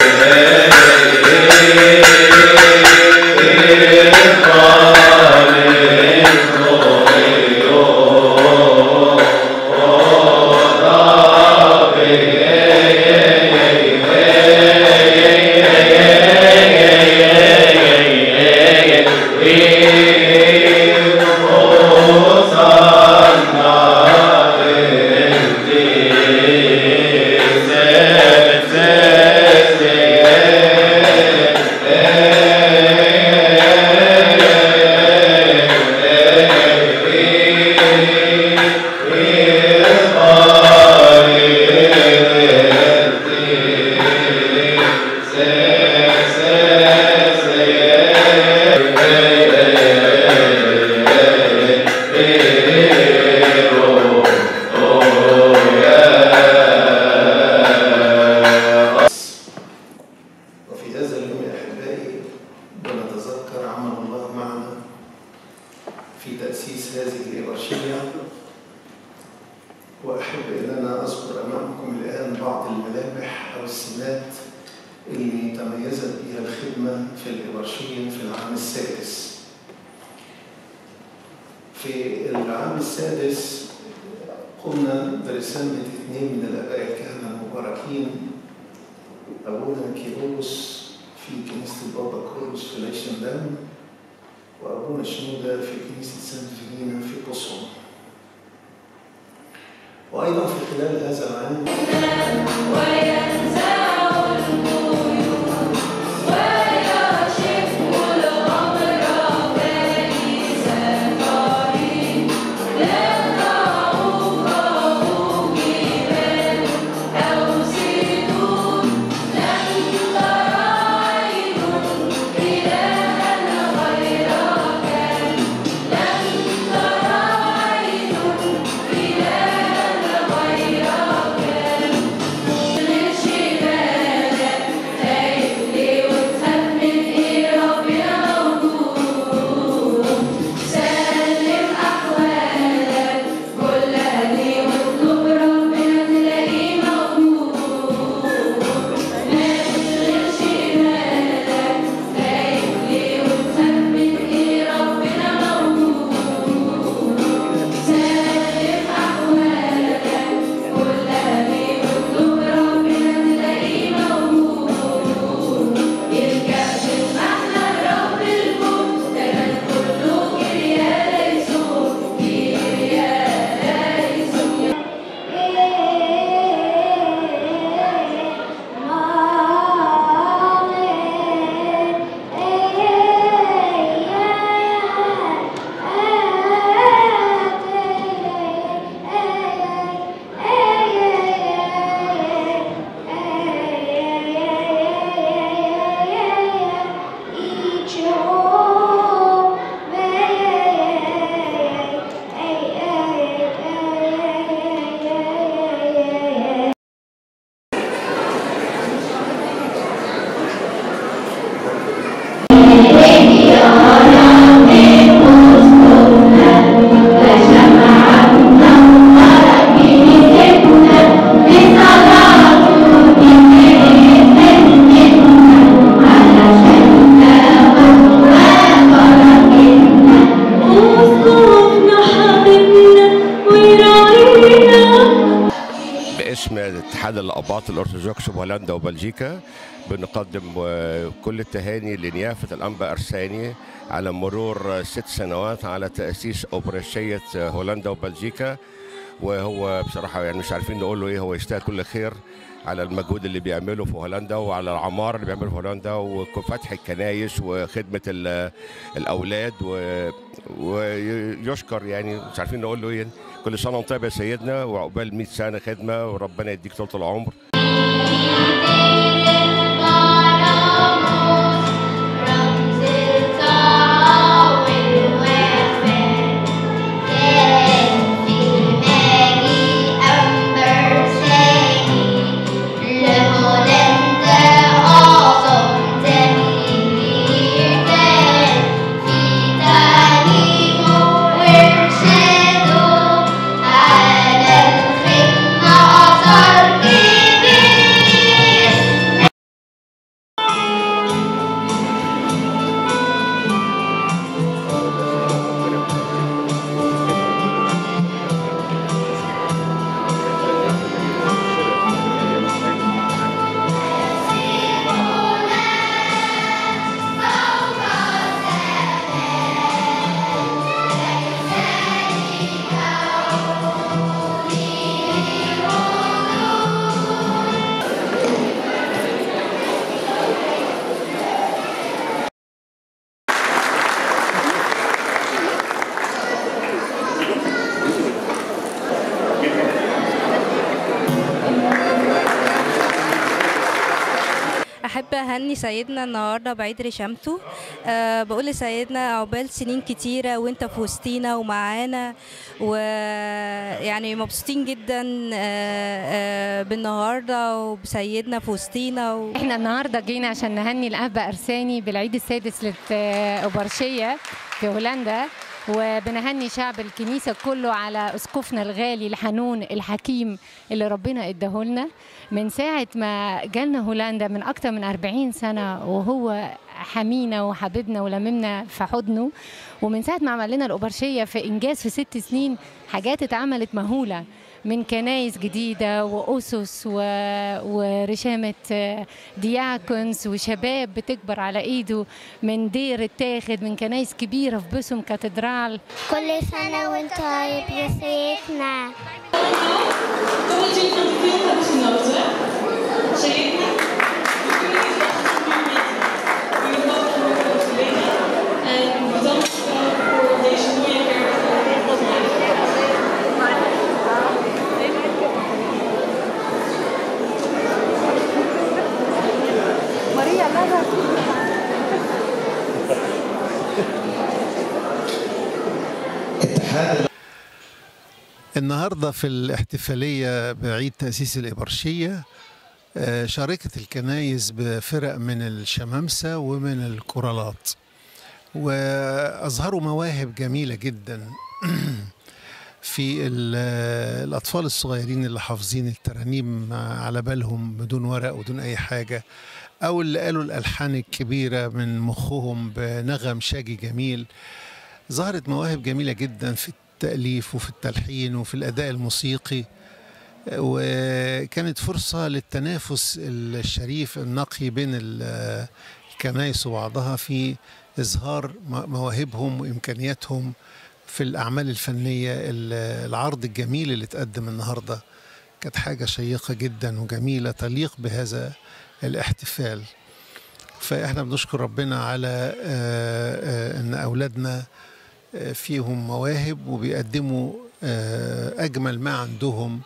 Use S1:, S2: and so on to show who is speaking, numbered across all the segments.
S1: وفي هذا اليوم يا أحبائي بنتذكر عمل الله معنا في تأسيس هذه الإبرشية وأحب أن أنا أذكر أمامكم الآن بعض الملامح أو السمات اللي تميزت بها الخدمة في الإبرشية في العام السادس في العام السادس قمنا برسالة اثنين من الآباء الكهنة المباركين أبونا كيروس في كنيسة البابا كورس في ليشندام وأبونا شنودة في كنيسة سانت فيلينا في بوسون وأيضا في خلال هذا العام
S2: باسم اتحاد الاباط الارثوذكس بهولندا وبلجيكا بنقدم آه، كل التهاني لنيافه الانبا ارساني على مرور ست سنوات على تاسيس اوبرشيه هولندا وبلجيكا وهو بصراحه يعني مش عارفين نقول له ايه هو يستاهل كل خير على المجهود اللي بيعمله في هولندا وعلى العمار اللي بيعمله في هولندا وفتح الكنايس وخدمه ال- الاولاد و- ويشكر يعني مش عارفين نقول له ايه كل سنه وانت طيب يا سيدنا وعقبال 100 سنه خدمه وربنا يديك طول العمر
S3: على الخدمة أثر كبير بحب اهني سيدنا النهارده بعيد رشامته أه بقول لسيدنا عقبال سنين كتيره وانت في وسطينا ومعانا ويعني مبسوطين جدا أه أه بالنهارده وبسيدنا في وسطينا و...
S4: احنا النهارده جينا عشان نهني الاب ارساني بالعيد السادس للأوبرشية في هولندا وبنهني شعب الكنيسة كله على أسقفنا الغالي الحنون الحكيم اللي ربنا اداهولنا من ساعة ما جالنا هولندا من أكتر من 40 سنة وهو حمينا وحبيبنا ولممنا في حضنه ومن ساعة ما عمل لنا الأوبرشية في إنجاز في ست سنين حاجات اتعملت مهولة من كنايس جديدة وأسس و... ورشامة دياكونز وشباب بتكبر على إيده من دير اتاخد من كنايس كبيرة في بسم كاتدرال
S5: كل سنة وانت طيب يا سيدنا
S1: اتحاد النهارده في الاحتفاليه بعيد تاسيس الابرشيه آه، شاركت الكنايس بفرق من الشمامسه ومن الكورالات واظهروا مواهب جميله جدا في ال- الاطفال الصغيرين اللي حافظين الترانيم على بالهم بدون ورق ودون اي حاجه او اللي قالوا الالحان الكبيره من مخهم بنغم شاجي جميل ظهرت مواهب جميله جدا في التاليف وفي التلحين وفي الاداء الموسيقي وكانت فرصه للتنافس الشريف النقي بين ال- الكنائس وبعضها في اظهار م- مواهبهم وامكانياتهم في الاعمال الفنيه ال- العرض الجميل اللي اتقدم النهارده كانت حاجه شيقه جدا وجميله تليق بهذا الاحتفال فاحنا بنشكر ربنا على آه، آه، ان اولادنا آه، فيهم مواهب وبيقدموا آه، اجمل ما عندهم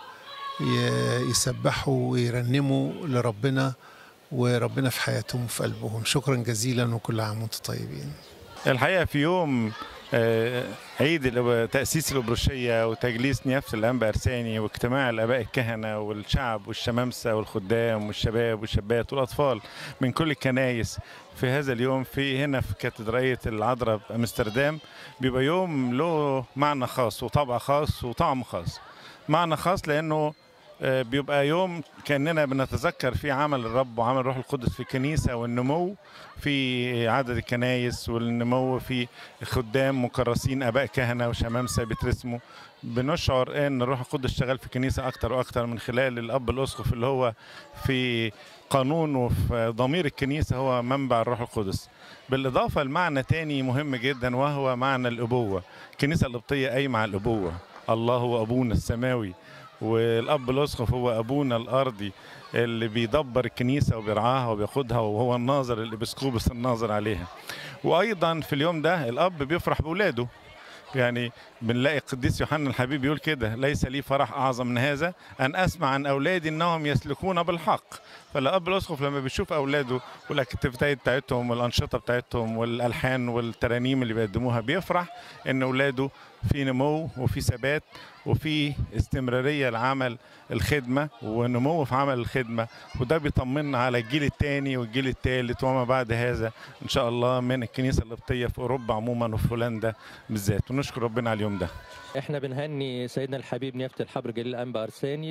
S1: ي- يسبحوا ويرنموا لربنا وربنا في حياتهم وفي قلبهم شكرا جزيلا وكل عام وانتم طيبين
S6: الحقيقه في يوم آه، عيد الأب- تأسيس الأبروشية وتجليس نيافة الأنبا أرساني واجتماع الآباء الكهنة والشعب والشمامسة والخدام والشباب والشابات والأطفال من كل الكنايس في هذا اليوم في هنا في كاتدرائية العذراء بأمستردام بيبقى يوم له معنى خاص وطبع خاص وطعم خاص معنى خاص لأنه آه، بيبقى يوم كأننا بنتذكر فيه عمل الرب وعمل الروح القدس في الكنيسة والنمو في عدد الكنايس والنمو في خدام مكرسين اباء كهنه وشمامسه بترسموا بنشعر ان الروح القدس شغال في الكنيسه اكتر واكتر من خلال الاب الاسقف اللي هو في قانون وفي ضمير الكنيسه هو منبع الروح القدس بالاضافه لمعنى تاني مهم جدا وهو معنى الابوه الكنيسه القبطيه قايمه على الابوه الله هو ابونا السماوي والاب الاسقف هو ابونا الارضي اللي بيدبر الكنيسه وبيرعاها وبياخدها وهو الناظر الابسكوبس الناظر عليها وايضا في اليوم ده الاب بيفرح باولاده يعني بنلاقي القديس يوحنا الحبيب يقول كده ليس لي فرح اعظم من هذا ان اسمع عن اولادي انهم يسلكون بالحق فالاب الاسقف لما بيشوف اولاده والاكتيفيتات بتاعتهم والانشطه بتاعتهم والالحان والترانيم اللي بيقدموها بيفرح ان اولاده في نمو وفي ثبات وفي استمراريه لعمل الخدمه ونمو في عمل الخدمه وده بيطمنا على الجيل الثاني والجيل الثالث وما بعد هذا ان شاء الله من الكنيسه القبطيه في اوروبا عموما وفي هولندا بالذات ونشكر ربنا على اليوم ده
S7: احنا بنهني سيدنا الحبيب نيافه الحبر جليل الانبا ارساني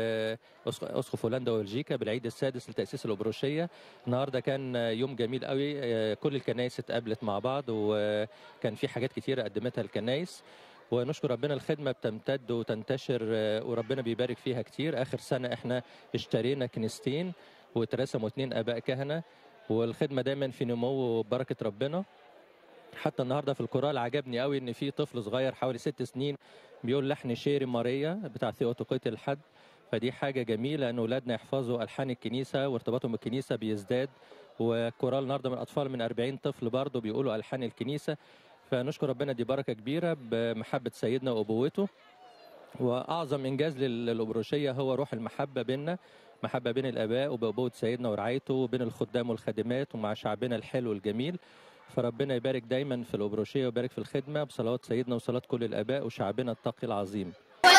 S7: باسقف هولندا وبلجيكا بالعيد السادس لتاسيس الابروشيه النهارده كان يوم جميل قوي آه، كل الكنائس اتقابلت مع بعض وكان في حاجات كتيره قدمتها الكنائس ونشكر ربنا الخدمه بتمتد وتنتشر آه، وربنا بيبارك فيها كتير اخر سنه احنا اشترينا كنيستين واترسموا اتنين اباء كهنه والخدمه دايما في نمو وبركه ربنا حتى النهارده في الكورال عجبني قوي ان في طفل صغير حوالي ست سنين بيقول لحن شيري ماريا بتاع ثيوتوقية الحد فدي حاجه جميله ان اولادنا يحفظوا الحان الكنيسه وارتباطهم بالكنيسه بيزداد والكورال النهارده من اطفال من 40 طفل برضه بيقولوا الحان الكنيسه فنشكر ربنا دي بركه كبيره بمحبه سيدنا وابوته واعظم انجاز لل- للابروشيه هو روح المحبه بيننا محبة بين الآباء وبأبوة سيدنا ورعايته وبين الخدام والخادمات ومع شعبنا الحلو الجميل فربنا يبارك دايما في الأبروشية ويبارك في الخدمة بصلوات سيدنا وصلاة كل الآباء وشعبنا التقي العظيم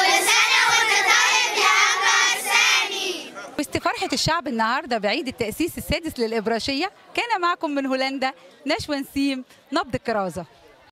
S8: وسط فرحة الشعب النهاردة بعيد التأسيس السادس للإبراشية كان معكم من هولندا نشوى نسيم نبض الكرازة